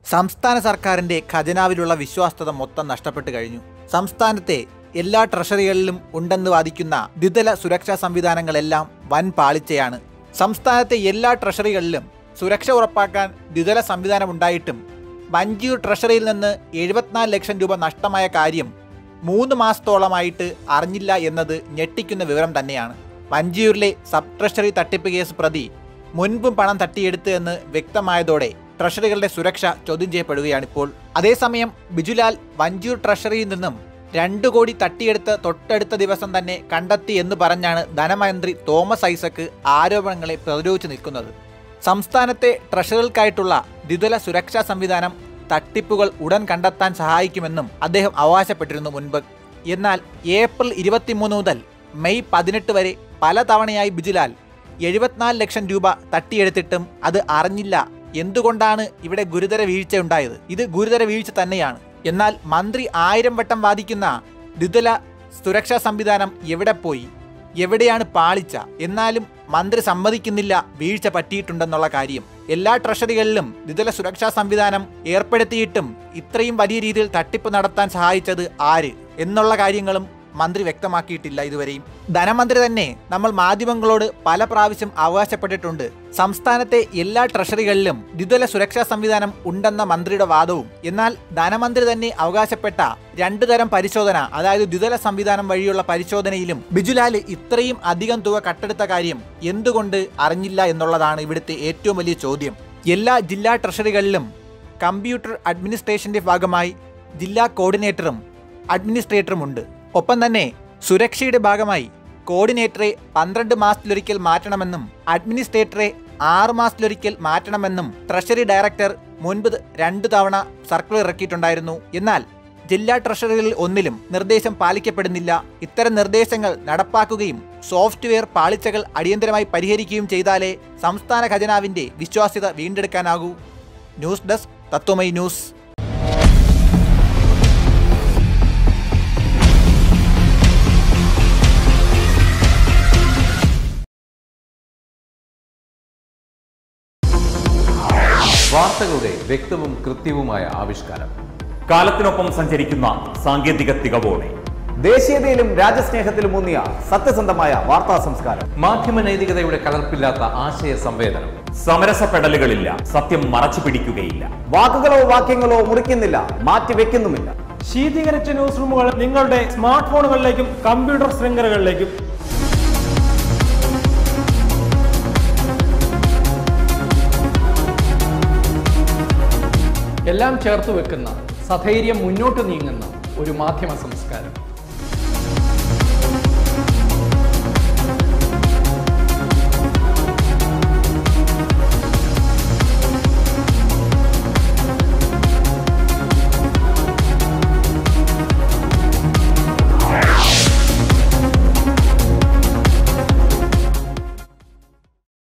സംസ്ഥാന സർക്കാരിന്റെ ഖജനാവിലുള്ള വിശ്വാസ്യത മൊത്തം നഷ്ടപ്പെട്ടു കഴിഞ്ഞു സംസ്ഥാനത്തെ എല്ലാ ട്രഷറികളിലും ഉണ്ടെന്ന് വാദിക്കുന്ന ദ്വിതല സുരക്ഷാ സംവിധാനങ്ങളെല്ലാം വൻ പാളിച്ചയാണ് സംസ്ഥാനത്തെ എല്ലാ ട്രഷറികളിലും സുരക്ഷ ഉറപ്പാക്കാൻ ദ്വിതല സംവിധാനം ഉണ്ടായിട്ടും വഞ്ചിയൂർ ട്രഷറിയിൽ നിന്ന് എഴുപത്തിനാല് ലക്ഷം രൂപ നഷ്ടമായ കാര്യം മൂന്ന് മാസത്തോളമായിട്ട് അറിഞ്ഞില്ല എന്നത് ഞെട്ടിക്കുന്ന വിവരം തന്നെയാണ് വഞ്ചിയൂരിലെ സബ് ട്രഷറി തട്ടിപ്പ് കേസ് പ്രതി മുൻപും പണം തട്ടിയെടുത്ത് എന്ന് വ്യക്തമായതോടെ ട്രഷറികളുടെ സുരക്ഷ ചോദ്യം ചെയ്യപ്പെടുകയാണിപ്പോൾ അതേസമയം ബിജുലാൽ വഞ്ചിയൂർ ട്രഷറിയിൽ നിന്നും രണ്ടു കോടി തട്ടിയെടുത്ത് തൊട്ടടുത്ത ദിവസം തന്നെ കണ്ടെത്തി എന്ന് പറഞ്ഞാണ് ധനമന്ത്രി തോമസ് ഐസക്ക് ആരോപണങ്ങളെ പ്രതിരോധിച്ചു നിൽക്കുന്നത് സംസ്ഥാനത്തെ ട്രഷറികൾക്കായിട്ടുള്ള ദ്വിതല സുരക്ഷാ സംവിധാനം തട്ടിപ്പുകൾ ഉടൻ കണ്ടെത്താൻ സഹായിക്കുമെന്നും അദ്ദേഹം അവകാശപ്പെട്ടിരുന്നു മുൻപ് എന്നാൽ ഏപ്രിൽ ഇരുപത്തിമൂന്ന് മുതൽ മെയ് പതിനെട്ട് വരെ പലതവണയായി ബിജുലാൽ എഴുപത്തിനാല് ലക്ഷം രൂപ തട്ടിയെടുത്തിട്ടും അത് അറിഞ്ഞില്ല എന്തുകൊണ്ടാണ് ഇവിടെ ഗുരുതര വീഴ്ച ഉണ്ടായത് ഇത് ഗുരുതര വീഴ്ച തന്നെയാണ് എന്നാൽ മന്ത്രി ആയിരം വട്ടം വാദിക്കുന്ന ദ്വിതല സുരക്ഷാ സംവിധാനം എവിടെ പോയി എവിടെയാണ് പാളിച്ച എന്നാലും മന്ത്രി സമ്മതിക്കുന്നില്ല വീഴ്ച പറ്റിയിട്ടുണ്ടെന്നുള്ള കാര്യം എല്ലാ ട്രഷറികളിലും ദ്വിതല സുരക്ഷാ സംവിധാനം ഏർപ്പെടുത്തിയിട്ടും ഇത്രയും വലിയ രീതിയിൽ തട്ടിപ്പ് നടത്താൻ സഹായിച്ചത് ആര് എന്നുള്ള കാര്യങ്ങളും മന്ത്രി വ്യക്തമാക്കിയിട്ടില്ല ഇതുവരെയും ധനമന്ത്രി തന്നെ നമ്മൾ മാധ്യമങ്ങളോട് പല പ്രാവശ്യം അവകാശപ്പെട്ടിട്ടുണ്ട് സംസ്ഥാനത്തെ എല്ലാ ട്രഷറികളിലും ദ്വിതല സുരക്ഷാ സംവിധാനം ഉണ്ടെന്ന മന്ത്രിയുടെ വാദവും എന്നാൽ ധനമന്ത്രി തന്നെ അവകാശപ്പെട്ട രണ്ടു തരം പരിശോധന അതായത് ദ്വിതല സംവിധാനം വഴിയുള്ള പരിശോധനയിലും ബിജുലാല് ഇത്രയും അധികം തുക കട്ടെടുത്ത കാര്യം എന്തുകൊണ്ട് അറിഞ്ഞില്ല എന്നുള്ളതാണ് ഇവിടുത്തെ ഏറ്റവും വലിയ ചോദ്യം എല്ലാ ജില്ലാ ട്രഷറികളിലും കമ്പ്യൂട്ടർ അഡ്മിനിസ്ട്രേഷന്റെ ഭാഗമായി ജില്ലാ കോർഡിനേറ്ററും അഡ്മിനിസ്ട്രേറ്ററും ഉണ്ട് ഒപ്പം തന്നെ സുരക്ഷയുടെ ഭാഗമായി കോർഡിനേറ്ററെ പന്ത്രണ്ട് മാസത്തിലൊരിക്കൽ മാറ്റണമെന്നും അഡ്മിനിസ്ട്രേറ്ററെ ആറ് മാസത്തിലൊരിക്കൽ മാറ്റണമെന്നും ട്രഷറി ഡയറക്ടർ മുൻപ് രണ്ടു തവണ സർക്കുലർ ഇറക്കിയിട്ടുണ്ടായിരുന്നു എന്നാൽ ജില്ലാ ട്രഷറികളിൽ ഒന്നിലും നിർദ്ദേശം പാലിക്കപ്പെടുന്നില്ല ഇത്തരം നിർദ്ദേശങ്ങൾ നടപ്പാക്കുകയും സോഫ്റ്റ്വെയർ പാളിച്ചകൾ അടിയന്തരമായി പരിഹരിക്കുകയും ചെയ്താലേ സംസ്ഥാന ഖജനാവിന്റെ വിശ്വാസ്യത വീണ്ടെടുക്കാനാകൂ ന്യൂസ് ഡെസ്ക് തത്വമൈ ന്യൂസ് വാർത്തകളുടെ വ്യക്തവും കൃത്യവുമായ ആവിഷ്കാരം കാലത്തിനൊപ്പം സഞ്ചരിക്കുന്ന സാങ്കേതിക തികവോടെ ദേശീയതയിലും രാജ്യസ്നേഹത്തിലും ഊന്നിയ സത്യസന്ധമായ വാർത്താ സംസ്കാരം മാധ്യമ നൈതികതയുടെ കലർപ്പില്ലാത്ത ആശയ സംവേദനം സമരസപ്പെടലുകളില്ല സത്യം മറച്ചു പിടിക്കുകയില്ല വാക്കുകളോ വാക്യങ്ങളോ മുറിക്കുന്നില്ല മാറ്റിവെക്കുന്നുമില്ല ശീതീകരിച്ച ന്യൂസ് റൂമുകൾ നിങ്ങളുടെ സ്മാർട്ട് ഫോണുകളിലേക്കും കമ്പ്യൂട്ടർ ശൃംഖലകളിലേക്കും എല്ലാം ചേർത്ത് വെക്കുന്ന സധൈര്യം മുന്നോട്ട് നീങ്ങുന്ന ഒരു മാധ്യമ സംസ്കാരം